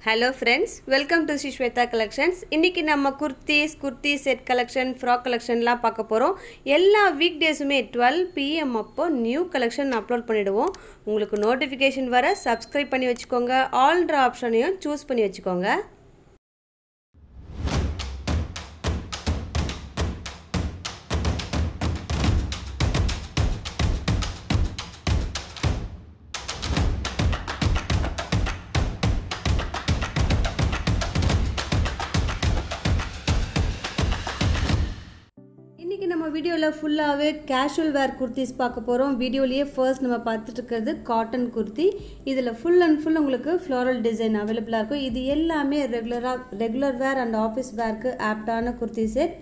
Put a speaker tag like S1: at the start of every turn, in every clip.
S1: hello friends welcome to Sri Swetha collections இன்றைக்கி நம்ம kurtis kurti set collection frock கலெக்ஷன்லாம் பார்க்க போகிறோம் எல்லா வீக் டேஸுமே டுவெல் பிஎம் அப்போ நியூ கலெக்ஷன் அப்லோட் பண்ணிவிடுவோம் உங்களுக்கு நோட்டிஃபிகேஷன் வர சப்ஸ்கிரைப் பண்ணி வச்சுக்கோங்க ஆல்ட்ரு ஆப்ஷனையும் சூஸ் பண்ணி வச்சுக்கோங்க இன்றைக்கி நம்ம வீடியோவில் ஃபுல்லாகவே கேஷுவல் வேர் குர்த்திஸ் பார்க்க போகிறோம் வீடியோலேயே ஃபர்ஸ்ட் நம்ம பார்த்துட்டு இருக்கிறது காட்டன் குர்த்தி இதில் ஃபுல் அண்ட் ஃபுல் உங்களுக்கு ஃப்ளாரல் டிசைன் அவைலபிளாக இருக்கும் இது எல்லாமே ரெகுலராக ரெகுலர் வேர் அண்ட் ஆஃபீஸ் வேர்க்கு ஆப்டான குர்த்தி செட்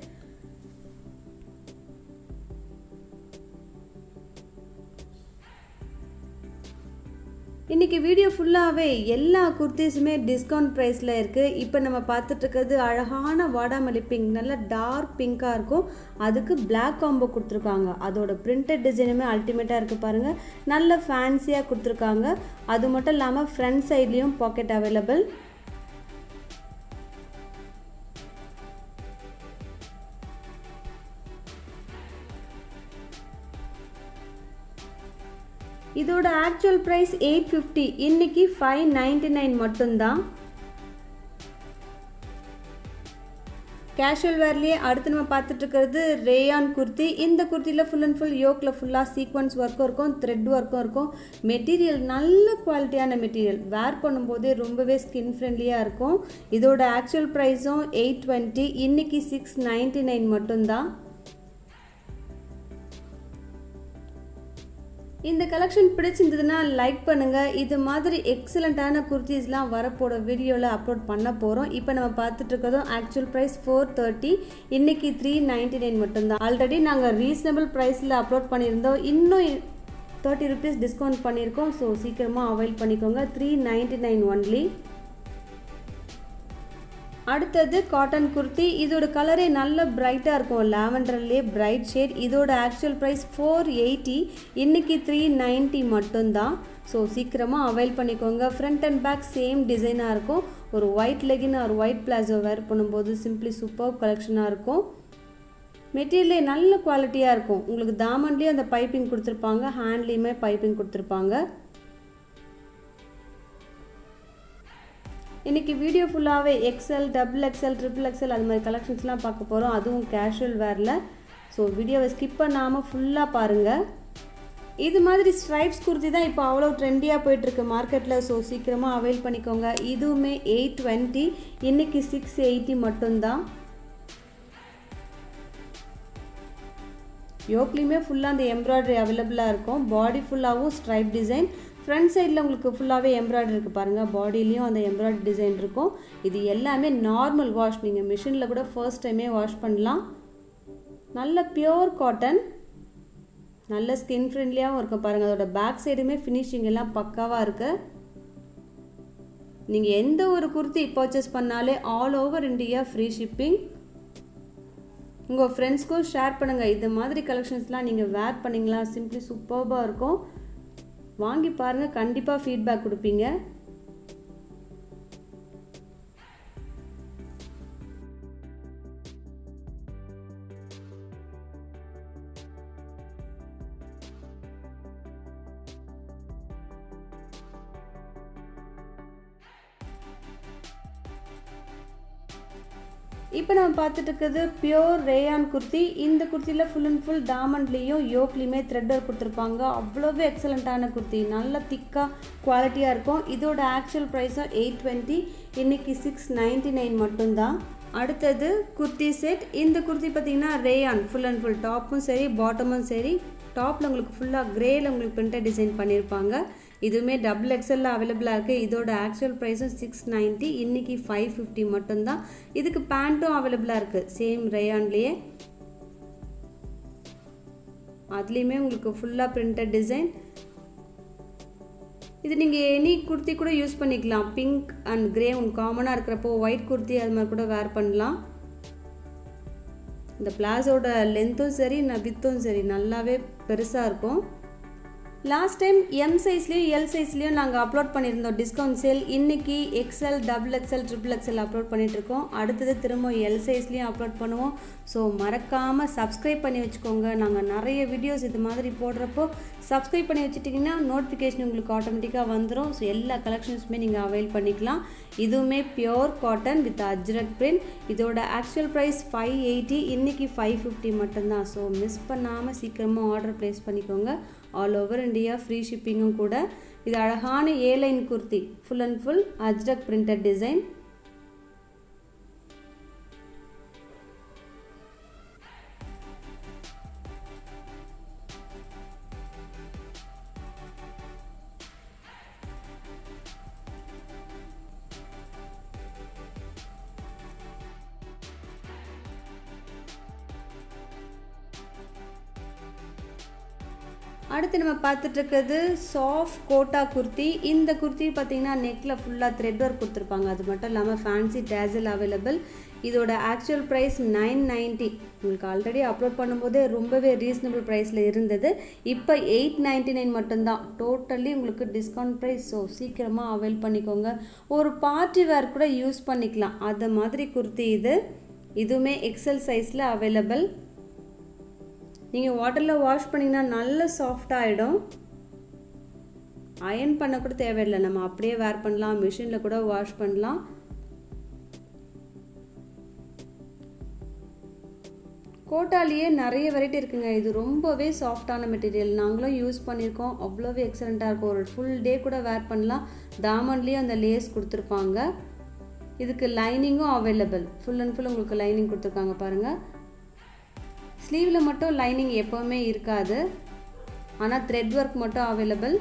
S1: இன்றைக்கி வீடியோ ஃபுல்லாகவே எல்லா குர்த்திஸுமே டிஸ்கவுண்ட் ப்ரைஸில் இருக்குது இப்போ நம்ம பார்த்துட்ருக்கிறது அழகான வாடாமல்லி பிங்க் நல்ல டார்க் பிங்க்காக இருக்கும் அதுக்கு பிளாக் காம்போ கொடுத்துருக்காங்க அதோட பிரிண்டட் டிசைனுமே அல்டிமேட்டாக இருக்குது பாருங்கள் நல்ல ஃபேன்சியாக கொடுத்துருக்காங்க அது மட்டும் இல்லாமல் ஃப்ரண்ட் சைட்லேயும் பாக்கெட் அவைலபிள் இதோட ஆக்சுவல் ப்ரைஸ் எயிட் ஃபிஃப்டி இன்னைக்கு ஃபைவ் நைன்டி நைன் மட்டும்தான் கேஷுவல் வேர்லேயே அடுத்து நம்ம பார்த்துட்டு இருக்கிறது ரேயான் குர்த்தி இந்த குர்த்தியில் ஃபுல் அண்ட் ஃபுல் யோக்கில் ஃபுல்லாக சீக்வன்ஸ் ஒர்க்கும் இருக்கும் த்ரெட் ஒர்க்கும் இருக்கும் மெட்டீரியல் நல்ல குவாலிட்டியான மெட்டீரியல் வேர் பண்ணும்போதே ரொம்பவே ஸ்கின் ஃப்ரெண்ட்லியாக இருக்கும் இதோட ஆக்சுவல் ப்ரைஸும் எயிட் டுவெண்ட்டி இன்னைக்கு சிக்ஸ் நைன்டி நைன் மட்டும்தான் இந்த கலெக்ஷன் பிடிச்சிருந்ததுன்னா லைக் பண்ணுங்கள் இது மாதிரி எக்ஸலண்ட்டான குர்த்திஸ்லாம் வரப்போட வீடியோவில் அப்லோட் பண்ண போகிறோம் இப்போ நம்ம பார்த்துட்டு இருக்கிறதும் ஆக்சுவல் ப்ரைஸ் ஃபோர் தேர்ட்டி இன்றைக்கி த்ரீ நைன்டி நைன் மட்டும்தான் ஆல்ரெடி நாங்கள் ரீசனபிள் ப்ரைஸில் அப்லோட் பண்ணியிருந்தோம் இன்னும் தேர்ட்டி ருபீஸ் டிஸ்கவுண்ட் பண்ணியிருக்கோம் ஸோ சீக்கிரமாக அவைல் பண்ணிக்கோங்க த்ரீ நைன்டி நைன் ஒன்லி அடுத்தது காட்டன் குர்த்தி இதோட கலரே நல்ல பிரைட்டாக இருக்கும் லாவெண்டர்லேயே பிரைட் ஷேட் இதோட ஆக்சுவல் ப்ரைஸ் ஃபோர் எயிட்டி இன்றைக்கி த்ரீ நைன்ட்டி மட்டும்தான் ஸோ சீக்கிரமாக அவைல் பண்ணிக்கோங்க ஃப்ரண்ட் அண்ட் பேக் சேம் டிசைனாக இருக்கும் ஒரு ஒயிட் லெகின் ஒரு ஒயிட் பிளாசோ வேர் பண்ணும்போது சிம்பிளி சூப்பர் கலெக்ஷனாக இருக்கும் மெட்டீரியலே நல்ல குவாலிட்டியாக இருக்கும் உங்களுக்கு தாமன்லேயே அந்த பைப்பிங் கொடுத்துருப்பாங்க ஹேண்ட்லேயுமே பைப்பிங் கொடுத்துருப்பாங்க இன்றைக்கி வீடியோ ஃபுல்லாகவே XL double XL triple XL அது மாதிரி கலெக்ஷன்ஸ்லாம் பார்க்க போகிறோம் அதுவும் கேஷுவல் வேரில் ஸோ வீடியோவை ஸ்கிப் பண்ணாமல் ஃபுல்லாக பாருங்கள் இது மாதிரி ஸ்ட்ரைப்ஸ் குர்த்தி தான் இப்போ அவ்வளோ ட்ரெண்டியாக போயிட்டுருக்கு மார்க்கெட்டில் ஸோ சீக்கிரமாக அவைல் பண்ணிக்கோங்க இதுவுமே எயிட் டுவெண்ட்டி இன்றைக்கி சிக்ஸ் எயிட்டி மட்டும்தான் யோக்லேயுமே ஃபுல்லாக அந்த எம்ப்ராய்டரி அவைலபிளாக இருக்கும் பாடி ஃபுல்லாகவும் ஸ்ட்ரைப் டிசைன் ஃப்ரண்ட் சைடில் உங்களுக்கு ஃபுல்லாகவே எம்ப்ராய்டரி இருக்குது பாருங்கள் பாடியிலையும் அந்த எம்ப்ராய்டரி டிசைன் இருக்கும் இது எல்லாமே நார்மல் வாஷ் நீங்கள் மிஷினில் கூட ஃபர்ஸ்ட் டைமே வாஷ் பண்ணலாம் நல்ல பியோர் காட்டன் நல்ல ஸ்கின் ஃப்ரெண்ட்லியாகவும் இருக்கும் பாருங்கள் அதோட பேக் சைடுமே ஃபினிஷிங் எல்லாம் பக்காவாக இருக்குது நீங்கள் எந்த ஒரு குர்த்தி பர்ச்சேஸ் பண்ணாலே all over India free shipping உங்கள் ஃப்ரெண்ட்ஸ்க்கும் ஷேர் பண்ணுங்கள் இது மாதிரி கலெக்ஷன்ஸ்லாம் நீங்கள் வேர் பண்ணிங்களா சிம்பிளி சூப்பர்பாக இருக்கும் வாங்கி பாருங்கள் கண்டிப்பாக ஃபீட்பேக் கொடுப்பீங்க இப்போ நம்ம பார்த்துட்டு இருக்கிறது பியோர் ரேயான் குர்த்தி இந்த குர்த்தியில் ஃபுல் அண்ட் ஃபுல் டாமண்ட்லேயும் யோக்லேயுமே த்ரெட் ஒர்க் கொடுத்துருப்பாங்க அவ்வளோவே எக்ஸலண்ட்டான குர்த்தி நல்ல திக்காக குவாலிட்டியாக இருக்கும் இதோட ஆக்சுவல் ப்ரைஸும் எயிட் டுவெண்ட்டி இன்றைக்கி சிக்ஸ் நைன்ட்டி நைன் மட்டும்தான் அடுத்தது குர்த்தி செட் இந்த குர்த்தி பார்த்திங்கன்னா ரேயான் ஃபுல் அண்ட் ஃபுல் டாப்பும் சரி பாட்டமும் சரி டாப்பில் உங்களுக்கு ஃபுல்லாக க்ரேயில் உங்களுக்கு பிரிண்டட் டிசைன் பண்ணியிருப்பாங்க இதுவுமே டபுள் எக்ஸலில் அவைலபிளாக இருக்குது இதோட ஆக்சுவல் ப்ரைஸும் சிக்ஸ் நைன்ட்டி இன்றைக்கி ஃபைவ் ஃபிஃப்டி மட்டும்தான் இதுக்கு பேண்ட்டும் அவைலபிளாக இருக்குது சேம் ரேயான்லேயே அதுலேயுமே உங்களுக்கு ஃபுல்லாக பிரிண்டட் டிசைன் இது நீங்கள் எனி குர்த்தி கூட யூஸ் பண்ணிக்கலாம் பிங்க் அண்ட் க்ரே உங்களுக்கு காமனாக இருக்கிறப்போ ஒயிட் குர்த்தி அது மாதிரி கூட வேர் பண்ணலாம் இந்த பிளாஸோட லென்த்தும் சரி வித்தும் சரி நல்லாவே பெருசாக இருக்கும் லாஸ்ட் டைம் எம் சைஸ்லேயும் எல் சைஸ்லேயும் நாங்கள் அப்லோட் பண்ணியிருந்தோம் டிஸ்கவுண்ட் சேல் இன்றைக்கி XL double XL triple XL upload பண்ணிகிட்ருக்கோம் அடுத்தது திரும்ப எல் சைஸ்லேயும் அப்லோட் பண்ணுவோம் ஸோ மறக்காமல் சப்ஸ்கிரைப் பண்ணி வச்சுக்கோங்க நாங்கள் நிறைய வீடியோஸ் இது மாதிரி போடுறப்போ சப்ஸ்கிரைப் பண்ணி வச்சுட்டிங்கன்னா நோட்டிஃபிகேஷன் உங்களுக்கு ஆட்டோமேட்டிக்காக வந்துடும் ஸோ எல்லா கலெக்ஷன்ஸுமே நீங்கள் அவைல் பண்ணிக்கலாம் இதுவுமே pure cotton with ajrak print இதோட ஆக்சுவல் ப்ரைஸ் ஃபைவ் எயிட்டி இன்றைக்கி ஃபைவ் ஃபிஃப்டி மட்டும்தான் ஸோ மிஸ் பண்ணாமல் சீக்கிரமாக ஆர்டர் ப்ளேஸ் பண்ணிக்கோங்க ஆல் ஓவர் இந்தியா ஃப்ரீ ஷிப்பிங்கும் கூட இது அழகான A line kurti full and full ajrak printed design அடுத்து நம்ம பார்த்துட்டு இருக்கிறது சாஃப்ட் கோட்டா குர்த்தி இந்த குர்த்தி பார்த்தீங்கன்னா நெக்கில் ஃபுல்லாக த்ரெட் ஒர்க் கொடுத்துருப்பாங்க அது மட்டும் இல்லாமல் ஃபேன்சி டேசல் அவைலபிள் இதோட ஆக்சுவல் ப்ரைஸ் நைன் நைன்ட்டி உங்களுக்கு ஆல்ரெடி அப்லோட் பண்ணும்போதே ரொம்பவே ரீசனபிள் ப்ரைஸில் இருந்தது இப்போ எயிட் நைன்ட்டி நைன் மட்டும்தான் டோட்டலி உங்களுக்கு டிஸ்கவுண்ட் ப்ரைஸ் ஸோ சீக்கிரமாக அவைல் பண்ணிக்கோங்க ஒரு பார்ட்டி வேர் கூட யூஸ் பண்ணிக்கலாம் அது மாதிரி குர்த்தி இது இதுவுமே எக்ஸல் சைஸில் அவைலபிள் நீங்கள் வாட்டரில் வாஷ் பண்ணிங்கன்னா நல்ல சாஃப்டாக ஆகிடும் அயன் பண்ண கூட தேவையில்லை நம்ம அப்படியே வேர் பண்ணலாம் மிஷினில் கூட வாஷ் பண்ணலாம் கோட்டாலேயே நிறைய வெரைட்டி இருக்குங்க இது ரொம்பவே சாஃப்டான மெட்டீரியல் நாங்களும் யூஸ் பண்ணியிருக்கோம் அவ்வளோவே எக்ஸலண்ட்டாக இருக்கும் ஒரு ஃபுல் டே கூட வேர் பண்ணலாம் தாமன்லேயும் அந்த லேஸ் கொடுத்துருப்பாங்க இதுக்கு லைனிங்கும் அவைலபிள் ஃபுல் அண்ட் ஃபுல் உங்களுக்கு லைனிங் கொடுத்துருக்காங்க பாருங்கள் ஸ்லீவில் மட்டும் லைனிங் எப்போவுமே இருக்காது ஆனால் த்ரெட் ஒர்க் மட்டும் அவைலபிள்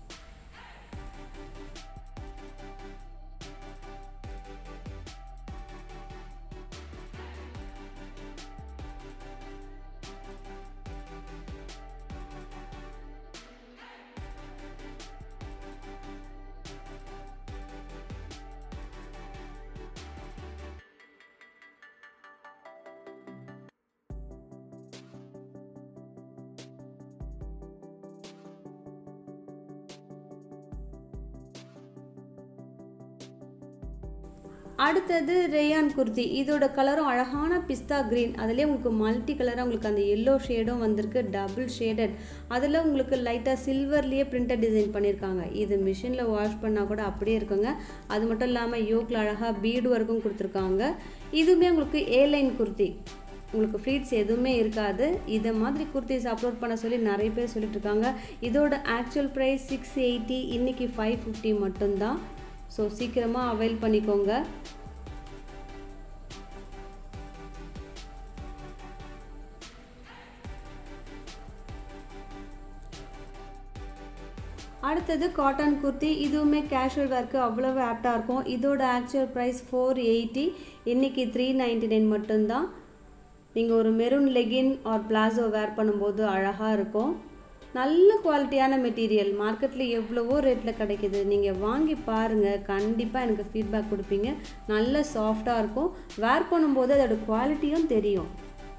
S1: அடுத்தது ரேயான் குர்த்தி இதோட கலரும் அழகான பிஸ்தா க்ரீன் அதுலேயே உங்களுக்கு மல்டி கலராக உங்களுக்கு அந்த எல்லோ ஷேடும் வந்திருக்கு டபுள் ஷேடட் அதில் உங்களுக்கு லைட்டாக சில்வர்லேயே பிரிண்டட் டிசைன் பண்ணியிருக்காங்க இது மிஷினில் வாஷ் பண்ணால் கூட அப்படியே இருக்குங்க அது மட்டும் இல்லாமல் யோக்கில் அழகாக பீடு ஒர்க்கும் கொடுத்துருக்காங்க இதுவுமே உங்களுக்கு ஏ லைன் குர்த்தி உங்களுக்கு ஃப்ளீட்ஸ் எதுவுமே இருக்காது இதை மாதிரி குர்த்திஸ் அப்லோட் பண்ண சொல்லி நிறைய பேர் சொல்லிட்டு இருக்காங்க இதோட ஆக்சுவல் ப்ரைஸ் சிக்ஸ் எயிட்டி இன்றைக்கி ஃபைவ் ஃபிஃப்டி மட்டும்தான் ஸோ சீக்கிரமாக அவைல் பண்ணிக்கோங்க அடுத்தது காட்டன் குர்த்தி இதுவுமே கேஷுவல் வேர்க்கு அவ்வளவு ஆப்டாக இருக்கும் இதோட ஆக்சுவல் ப்ரைஸ் ஃபோர் எயிட்டி இன்றைக்கி த்ரீ நைன்டி நைன் மட்டும்தான் நீங்கள் ஒரு maroon legging or palazzo wear பண்ணும்போது அழகாக இருக்கும் நல்ல குவாலிட்டியான மெட்டீரியல் மார்க்கெட்டில் எவ்வளவோ ரேட்டில் கிடைக்கிது நீங்கள் வாங்கி பாருங்கள் கண்டிப்பாக எனக்கு ஃபீட்பேக் கொடுப்பீங்க நல்ல சாஃப்டாக இருக்கும் வேர் பண்ணும்போது அதோட குவாலிட்டியும் தெரியும்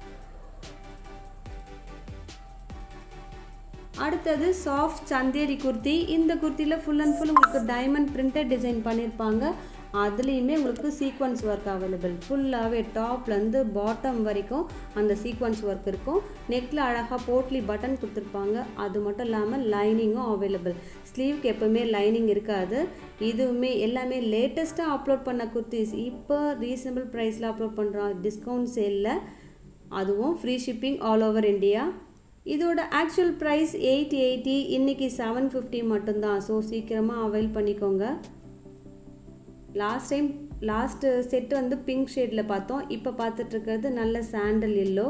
S1: அடுத்தது சாஃப்ட் சந்தேரி குர்த்தி இந்த குர்த்தியில் ஃபுல் அண்ட் ஃபுல் உங்களுக்கு டைமண்ட் பிரிண்டட் டிசைன் பண்ணியிருப்பாங்க அதுலேயுமே உங்களுக்கு சீக்வன்ஸ் ஒர்க் அவைலபிள் ஃபுல்லாகவே டாப்லேருந்து பாட்டம் வரைக்கும் அந்த சீக்வன்ஸ் ஒர்க் இருக்கும் நெக்கில் அழகாக போட்லி பட்டன் கொடுத்துருப்பாங்க அது மட்டும் இல்லாமல் லைனிங்கும் அவைலபிள் ஸ்லீவ்க்கு எப்போவுமே லைனிங் இருக்காது இதுவுமே எல்லாமே லேட்டஸ்ட்டாக அப்லோட் பண்ண குர்த்திஸ் இப்போ ரீசனபிள் ப்ரைஸில் அப்லோட் பண்ணுறோம் டிஸ்கவுண்ட் சேலில் அதுவும் free shipping all over India இதோட ஆக்சுவல் ப்ரைஸ் எயிட் எயிட்டி இன்றைக்கி செவன் ஃபிஃப்டி மட்டும்தான் ஸோ சீக்கிரமாக அவைல் பண்ணிக்கோங்க லாஸ்ட் டைம் லாஸ்ட்டு செட் வந்து பிங்க் ஷேடில் பார்த்தோம் இப்போ பார்த்துட்ருக்கிறது நல்ல சாண்டல் எல்லோ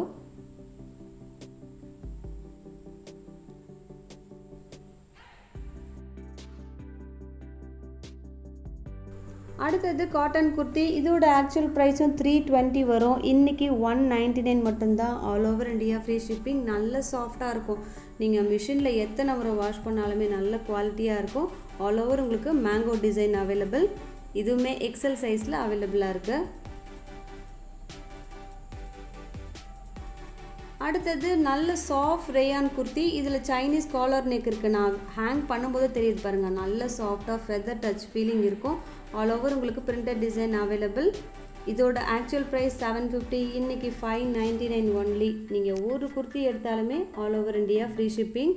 S1: அடுத்தது காட்டன் குர்த்தி இதோட ஆக்சுவல் ப்ரைஸும் த்ரீ டுவெண்ட்டி வரும் இன்றைக்கி ஒன் நைன்டி நைன் மட்டும்தான் all over India free shipping நல்ல சாஃப்டாக இருக்கும் நீங்கள் மிஷினில் எத்தனை முறை வாஷ் பண்ணாலுமே நல்ல குவாலிட்டியாக இருக்கும் ஆல் ஓவர் உங்களுக்கு மேங்கோ டிசைன் அவைலபிள் இதுவுமே எக்ஸல் சைஸில் அவைலபிளாக இருக்குது அடுத்தது நல்ல சாஃப்ட் ரேயான் குர்த்தி இதில் சைனீஸ் காலர் நெக் இருக்குது நான் ஹேங் பண்ணும்போது தெரியுது பாருங்கள் நல்ல சாஃப்டாக ஃபெதர் டச் ஃபீலிங் இருக்கும் ஆல் ஓவர் உங்களுக்கு பிரிண்டட் டிசைன் அவைலபிள் இதோட ஆக்சுவல் ப்ரைஸ் செவன் ஃபிஃப்டி இன்றைக்கி ஃபைவ் நைன்டி நைன் ஒன்லி நீங்கள் ஒரு குர்த்தி எடுத்தாலுமே all over India free shipping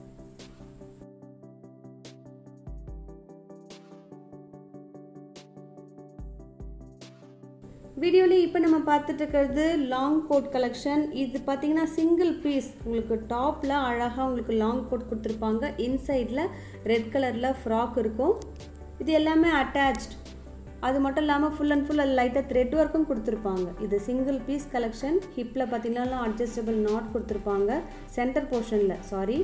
S1: வீடியோவில் இப்போ நம்ம பார்த்துட்டு இருக்கிறது லாங் கோட் கலெக்ஷன் இது பார்த்தீங்கன்னா சிங்கிள் பீஸ் உங்களுக்கு டாப்பில் அழகாக உங்களுக்கு லாங் கோட் கொடுத்துருப்பாங்க இன்சைடில் ரெட் கலரில் ஃப்ராக் இருக்கும் இது எல்லாமே அட்டாச்ட் அது மட்டும் இல்லாமல் ஃபுல் அண்ட் ஃபுல் அது லைட்டாக த்ரெட் ஒர்க்கும் கொடுத்துருப்பாங்க இது சிங்கிள் பீஸ் கலெக்ஷன் ஹிப்பில் பார்த்தீங்கன்னா அட்ஜஸ்டபிள் நாட் கொடுத்துருப்பாங்க சென்டர் போர்ஷனில் சாரி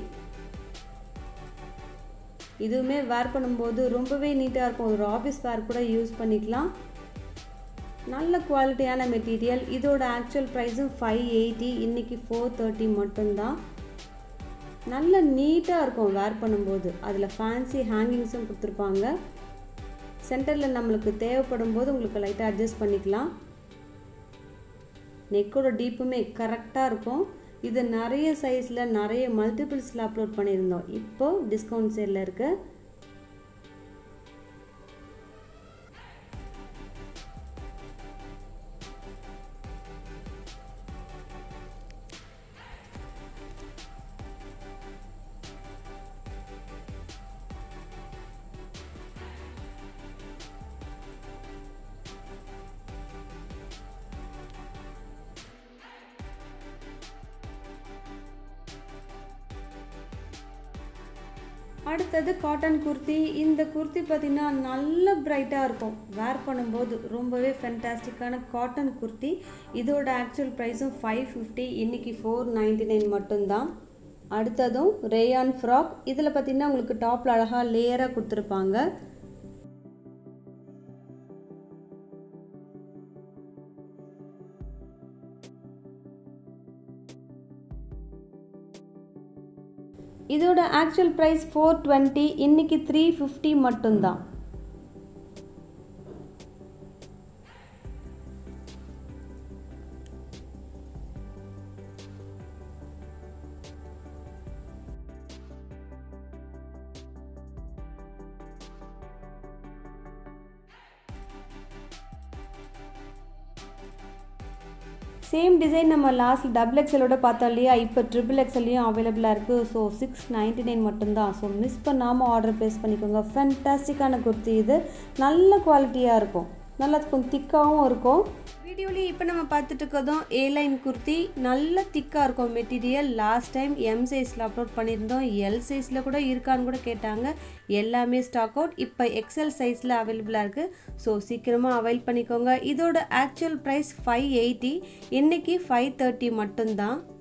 S1: இதுவுமே வேர் பண்ணும்போது ரொம்பவே நீட்டாக இருக்கும் ஒரு ஆஃபீஸ் வேர் கூட யூஸ் பண்ணிக்கலாம் நல்ல குவாலிட்டியான மெட்டீரியல் இதோட ஆக்சுவல் ப்ரைஸும் ஃபைவ் எயிட்டி இன்றைக்கி ஃபோர் தேர்ட்டி மட்டும்தான் நல்ல நீட்டாக இருக்கும் வேர் பண்ணும்போது அதில் ஃபேன்சி ஹேங்கிங்ஸும் கொடுத்துருப்பாங்க சென்டரில் நம்மளுக்கு தேவைப்படும் போது உங்களுக்கு லைட்டாக அட்ஜஸ்ட் பண்ணிக்கலாம் நெக்கோட டீப்புமே கரெக்டாக இருக்கும் இது நிறைய சைஸில் நிறைய மல்டிபிள்ஸில் அப்லோட் பண்ணியிருந்தோம் இப்போது டிஸ்கவுண்ட் சேலில் இருக்குது அடுத்தது காட்டன் குர்த்தி இந்த குர்த்தி பார்த்திங்கன்னா நல்ல பிரைட்டாக இருக்கும் வேர் பண்ணும்போது ரொம்பவே ஃபென்டாஸ்டிக்கான காட்டன் குர்த்தி இதோட ஆக்சுவல் ப்ரைஸும் ஃபைவ் ஃபிஃப்டி இன்றைக்கி ஃபோர் நைன்டி நைன் மட்டும்தான் அடுத்ததும் ரேயான் ஃப்ராக் இதில் பார்த்திங்கன்னா உங்களுக்கு டாப்பில் அழகாக லேயராக கொடுத்துருப்பாங்க இதோட ஆக்சுவல் ப்ரைஸ் ஃபோர் டுவெண்ட்டி இன்றைக்கி த்ரீ ஃபிஃப்டி மட்டும்தான் சேம் டிசைன் நம்ம லாஸ்ட் டபுள் எக்ஸலோட பார்த்தோம் இல்லையா இப்போ ட்ரிபிள் எக்ஸல்லையும் அவைலபிளாக இருக்குது ஸோ சிக்ஸ் நைன்டி நைன் மட்டும்தான் ஸோ மிஸ் பண்ணாமல் ஆர்டர் ப்ளேஸ் பண்ணிக்கோங்க ஃபேன்டாஸ்டிக்கான குர்த்தி இது நல்ல குவாலிட்டியாக இருக்கும் நல்லா கொஞ்சம் திக்காகவும் இருக்கும் வீடியோலேயே இப்போ நம்ம பார்த்துட்டு இருக்கிறதும் ஏ லைன் குர்த்தி நல்ல திக்காக இருக்கும் மெட்டீரியல் லாஸ்ட் டைம் எம் சைஸில் அப்லோட் பண்ணியிருந்தோம் எல் சைஸில் கூட இருக்கான்னு கூட கேட்டாங்க எல்லாமே ஸ்டாக் அவுட் இப்போ எக்ஸல் சைஸில் அவைலபிளாக இருக்குது ஸோ சீக்கிரமாக அவைல் பண்ணிக்கோங்க இதோட ஆக்சுவல் ப்ரைஸ் ஃபைவ் எயிட்டி இன்றைக்கி ஃபைவ் தேர்ட்டி மட்டும்தான்